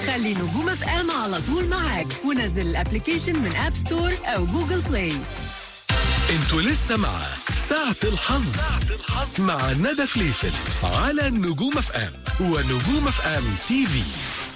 خلي نجوم اف ام على طول معاك ونزل الابلكيشن من اب ستور او جوجل بلاي انتوا لسه مع ساعة الحظ مع ندى فليفل على نجوم اف ام ونجوم اف ام تي في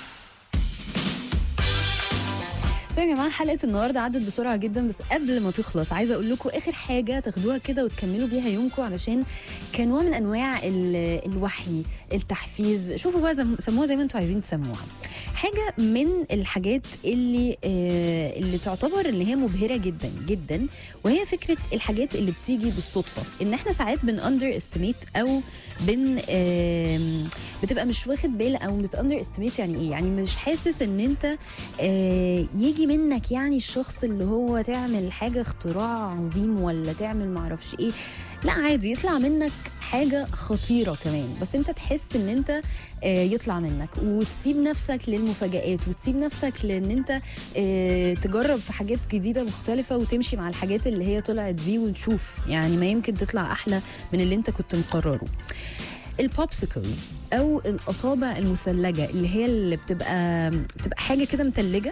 طيب يا جماعه حلقه النهارده عدت بسرعه جدا بس قبل ما تخلص عايزه اقول لكم اخر حاجه تاخدوها كده وتكملوا بيها يومكم علشان كنوع من انواع ال- الوحي التحفيز شوفوا بقى زم- سموها زي ما انتم عايزين تسموها حاجه من الحاجات اللي آه اللي تعتبر ان هي مبهره جدا جدا وهي فكره الحاجات اللي بتيجي بالصدفه ان احنا ساعات بن اندر استيميت او بن آم، بتبقى مش واخد بال او بت اندر استيميت يعني ايه يعني مش حاسس ان انت آه، يجي منك يعني الشخص اللي هو تعمل حاجه اختراع عظيم ولا تعمل معرفش ايه لا عادي يطلع منك حاجه خطيره كمان بس انت تحس ان انت آه، يطلع منك وتسيب نفسك للمفاجآت وتسيب نفسك لان انت آه، تجرب في حاجات جديده مختلفه وتمشي مع الحاجات اللي هي طلعت دي وتشوف يعني ما يمكن تطلع احلى من اللي انت كنت مقرره البوبسيكلز او الاصابع المثلجه اللي هي اللي بتبقى بتبقى حاجه كده متلجه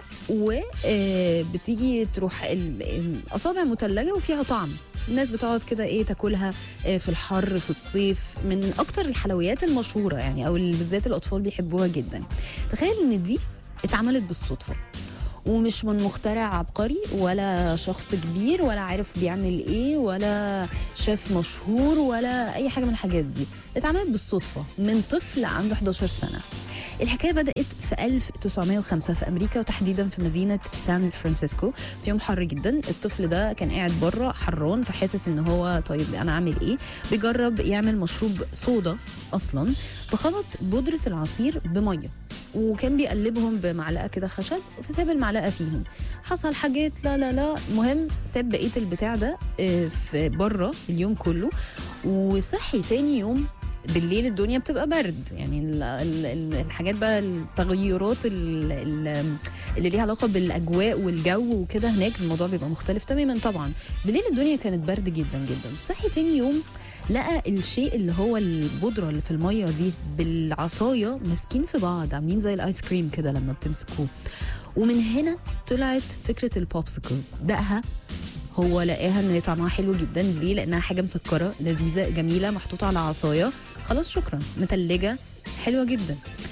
وبتيجي تروح ال- الاصابع مثلجه وفيها طعم الناس بتقعد كده ايه تاكلها آه، في الحر في الصيف من اكتر الحلويات المشهوره يعني او اللي بالذات الاطفال بيحبوها جدا تخيل ان دي اتعملت بالصدفه ومش من مخترع عبقري ولا شخص كبير ولا عارف بيعمل ايه ولا شيف مشهور ولا اي حاجه من الحاجات دي اتعملت بالصدفه من طفل عنده 11 سنه الحكايه بدات في 1905 في امريكا وتحديدا في مدينه سان فرانسيسكو في يوم حر جدا الطفل ده كان قاعد بره حران فحاسس ان هو طيب انا اعمل ايه بيجرب يعمل مشروب صودا اصلا فخلط بودره العصير بميه وكان بيقلبهم بمعلقه كده خشب فساب المعلقه فيهم حصل حاجات لا لا لا مهم ساب بقيه البتاع ده آه، في بره اليوم كله وصحي تاني يوم بالليل الدنيا بتبقى برد يعني ال- ال- ال- الحاجات بقى التغيرات ال- ال- اللي ليها علاقه بالاجواء والجو وكده هناك الموضوع بيبقى مختلف تماما طبعا بالليل الدنيا كانت برد جدا جدا صحي تاني يوم لقى الشيء اللي هو البودره اللي في الميه دي بالعصايه ماسكين في بعض عاملين زي الايس كريم كده لما بتمسكوه ومن هنا طلعت فكره البوبسيكلز دقها هو لقاها ان هي طعمها حلو جدا ليه لانها حاجه مسكره لذيذه جميله محطوطه على عصايه خلاص شكرا متلجه حلوه جدا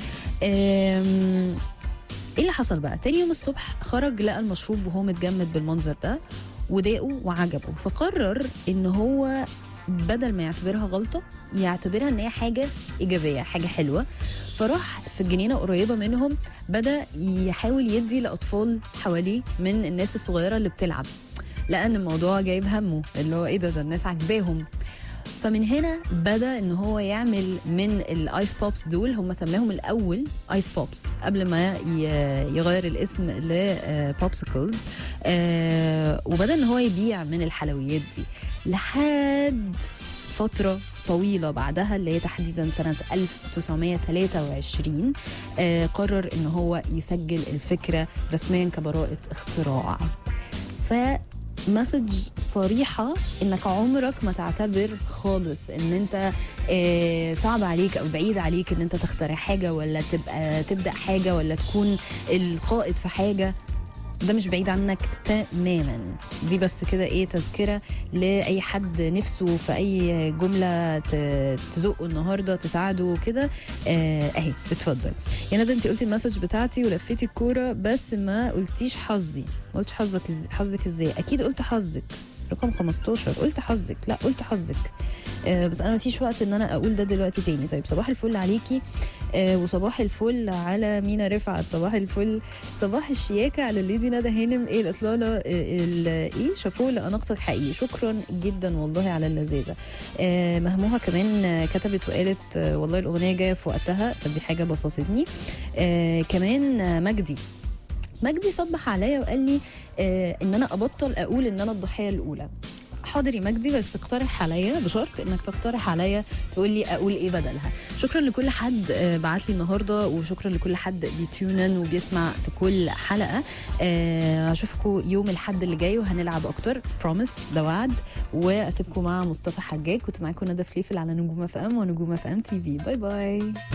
أم... ايه اللي حصل بقى تاني يوم الصبح خرج لقى المشروب وهو متجمد بالمنظر ده وضاقه وعجبه فقرر ان هو بدل ما يعتبرها غلطه يعتبرها ان هي حاجه ايجابيه حاجه حلوه فراح في الجنينه قريبه منهم بدا يحاول يدي لاطفال حواليه من الناس الصغيره اللي بتلعب لقى ان الموضوع جايب همه اللي هو ايه ده ده الناس عاجباهم فمن هنا بدا ان هو يعمل من الايس بوبس دول هم سماهم الاول ايس بوبس قبل ما ي- يغير الاسم لبوبسيكلز وبدا ان هو يبيع من الحلويات دي لحد فتره طويلة بعدها اللي هي تحديدا سنة 1923 آه قرر ان هو يسجل الفكرة رسميا كبراءة اختراع ف مسج صريحة انك عمرك ما تعتبر خالص ان انت آه، صعب عليك او بعيد عليك ان انت تخترع حاجة ولا تبقى تبدأ حاجة ولا تكون القائد في حاجة ده مش بعيد عنك تماما دي بس كده ايه تذكره لاي حد نفسه في اي جمله ت- تزقه النهارده تساعده كده آه، اهي اتفضل يا ندى انت قلتي المسج بتاعتي ولفيتي الكوره بس ما قلتيش حظي ما قلتش حظك ازاي حظك ازاي اكيد قلت حظك رقم 15 قلت حظك لا قلت حظك آه بس انا مفيش وقت ان انا اقول ده دلوقتي تاني طيب صباح الفل عليكي آه وصباح الفل على مينا رفعت صباح الفل صباح الشياكه على الليدي ندى هانم ايه الاطلاله آه، ال- ايه شابوه لاناقتك حقيقي شكرا جدا والله على اللذاذه آه مهموها كمان آه، كتبت وقالت آه والله الاغنيه جايه في وقتها فدي حاجه بسطتني آه كمان آه، مجدي مجدي صبح عليا وقال لي آه ان انا ابطل اقول ان انا الضحيه الاولى حاضر يا مجدي بس اقترح عليا بشرط انك تقترح عليا تقول لي اقول ايه بدلها شكرا لكل حد آه، بعت لي النهارده وشكرا لكل حد بيتيونن وبيسمع في كل حلقه آه، اشوفكم يوم الحد اللي جاي وهنلعب اكتر بروميس ده وعد واسيبكم مع مصطفى حجاج كنت معاكم ندى فليفل على نجوم اف ام ونجوم اف ام تي في باي باي